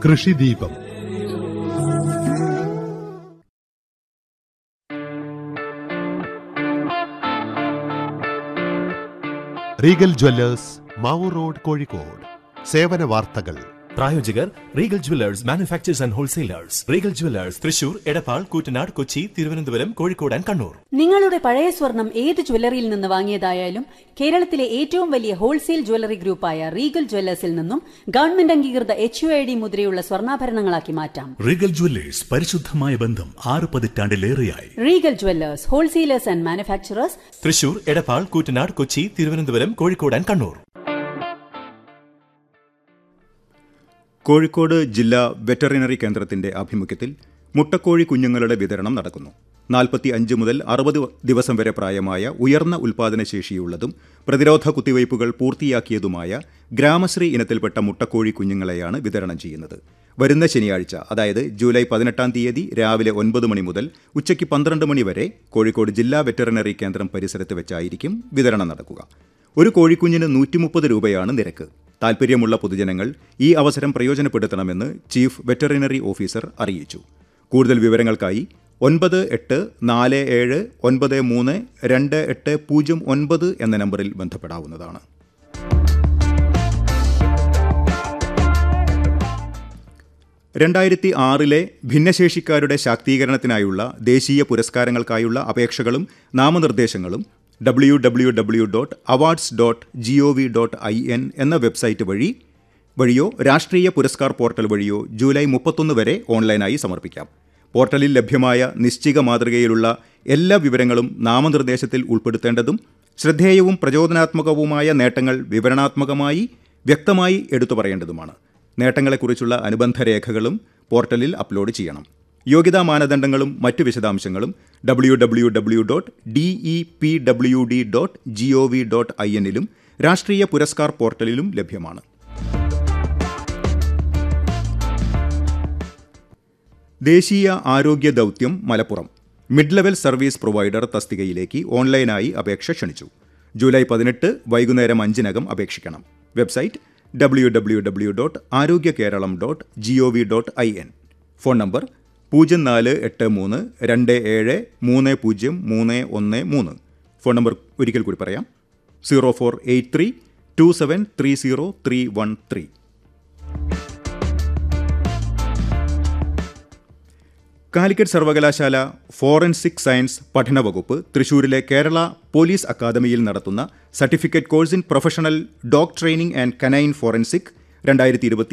കൃഷിദീപം Regal jewellers Mavoor road Kozhikode സേവന വാർത്തകൾ പ്രായോജകർ Regal jewellers manufacturers and wholesalers Regal jewellers Thrissur Edappal Koottanad Kochi Thiruvananthapuram Kozhikode and Kannur നിങ്ങളുടെ പഴയ സ്വർണം ഏത് ജ്വല്ലറിയിൽ നിന്ന് വാങ്ങിയതായാലും കേരളത്തിലെ ഏറ്റവും വലിയ ഹോൾസെയിൽ ജ്വല്ലറി ഗ്രൂപ്പായ റീഗൽ ജ്വല്ലേഴ്സിൽ നിന്നും ഗവൺമെന്റ് അംഗീകൃത എച്ച് യു ഐ ഡി മുദ്രയുള്ള സ്വർണ്ണാഭരണങ്ങളാക്കി മാറ്റാം റീഗൽ ജ്വല്ലേഴ്സ് പരിശുദ്ധമായ ബന്ധം ആറ് പതിറ്റാണ്ടിലേറെയായി Regal jewellers wholesalers and manufacturers Thrissur Edappal Koottanad Kochi Thiruvananthapuram Kozhikode and Kannur Kozhikode ജില്ലാ വെറ്ററിനറി കേന്ദ്രത്തിന്റെ ആഭിമുഖ്യത്തിൽ മുട്ടക്കോഴി കുഞ്ഞുങ്ങളുടെ വിതരണം നടക്കുന്നു നാൽപ്പത്തി അഞ്ച് മുതൽ അറുപത് ദിവസം വരെ പ്രായമായ ഉയർന്ന ഉൽപാദനശേഷിയുള്ളതും പ്രതിരോധ കുത്തിവയ്പ്പുകൾ പൂർത്തിയാക്കിയതുമായ ഗ്രാമശ്രീ ഇനത്തിൽപ്പെട്ട മുട്ടക്കോഴി കുഞ്ഞുങ്ങളെയാണ് വിതരണം ചെയ്യുന്നത് വരുന്ന ശനിയാഴ്ച അതായത് ജൂലൈ പതിനെട്ടാം തീയതി രാവിലെ ഒൻപത് മണി മുതൽ ഉച്ചയ്ക്ക് പന്ത്രണ്ട് മണി വരെ കോഴിക്കോട് ജില്ലാ വെറ്ററിനറി കേന്ദ്രം പരിസരത്ത് വെച്ചായിരിക്കും വിതരണം നടക്കുക ഒരു കോഴിക്കുഞ്ഞിന് നൂറ്റി മുപ്പത് രൂപയാണ് നിരക്ക് താൽപ്പര്യമുള്ള പൊതുജനങ്ങൾ ഈ അവസരം പ്രയോജനപ്പെടുത്തണമെന്ന് ചീഫ് വെറ്ററിനറി ഓഫീസർ അറിയിച്ചു കൂടുതൽ വിവരങ്ങൾക്കായി ഒൻപത് എട്ട് നാല് ഏഴ് ഒൻപത് മൂന്ന് രണ്ട് എട്ട് പൂജ്യം ഒൻപത് എന്ന നമ്പറിൽ ബന്ധപ്പെടാവുന്നതാണ് രണ്ടായിരത്തി ആറിലെ ഭിന്നശേഷിക്കാരുടെ ശാക്തീകരണത്തിനായുള്ള ദേശീയ പുരസ്കാരങ്ങൾക്കായുള്ള അപേക്ഷകളും നാമനിർദ്ദേശങ്ങളും W W W dot awards dot G O V dot I N എന്ന വെബ്സൈറ്റ് വഴി വഴിയോ രാഷ്ട്രീയ പുരസ്കാർ പോർട്ടൽ വഴിയോ ജൂലൈ മുപ്പത്തൊന്ന് വരെ ഓൺലൈനായി സമർപ്പിക്കാം പോർട്ടലിൽ ലഭ്യമായ നിശ്ചിക മാതൃകയിലുള്ള എല്ലാ വിവരങ്ങളും നാമനിർദ്ദേശത്തിൽ ഉൾപ്പെടുത്തേണ്ടതും ശ്രദ്ധേയവും പ്രചോദനാത്മകവുമായ നേട്ടങ്ങൾ വിവരണാത്മകമായി വ്യക്തമായി എടുത്തു പറയേണ്ടതുമാണ് നേട്ടങ്ങളെക്കുറിച്ചുള്ള അനുബന്ധ രേഖകളും പോർട്ടലിൽ അപ്ലോഡ് ചെയ്യണം യോഗ്യതാ മാനദണ്ഡങ്ങളും മറ്റു വിശദാംശങ്ങളും W W W dot D E P W D dot G O V dot I എന്നിലും രാഷ്ട്രീയ പുരസ്കാർ പോർട്ടലിലും ലഭ്യമാണ് ദേശീയ ആരോഗ്യ ദൗത്യം Malappuram mid level service provider തസ്തികയിലേക്ക് ഓൺലൈനായി അപേക്ഷ ക്ഷണിച്ചു ജൂലൈ പതിനെട്ട് വൈകുന്നേരം അഞ്ചിനകം അപേക്ഷിക്കണം website W W W dot Arogya Keralam dot G O V dot I N phone number പൂജ്യം നാല് എട്ട് മൂന്ന് രണ്ട് ഏഴ് മൂന്ന് പൂജ്യം മൂന്ന് ഒന്ന് മൂന്ന് ഫോൺ നമ്പർ ഒരിക്കൽ കൂടി പറയാം zero four eight three two seven three zero three one three Calicut സർവകലാശാല ഫോറൻസിക് സയൻസ് പഠന വകുപ്പ് തൃശൂരിലെ കേരള പോലീസ് അക്കാദമിയിൽ നടത്തുന്ന certificate course in professional dog training and canine forensic രണ്ടായിരത്തി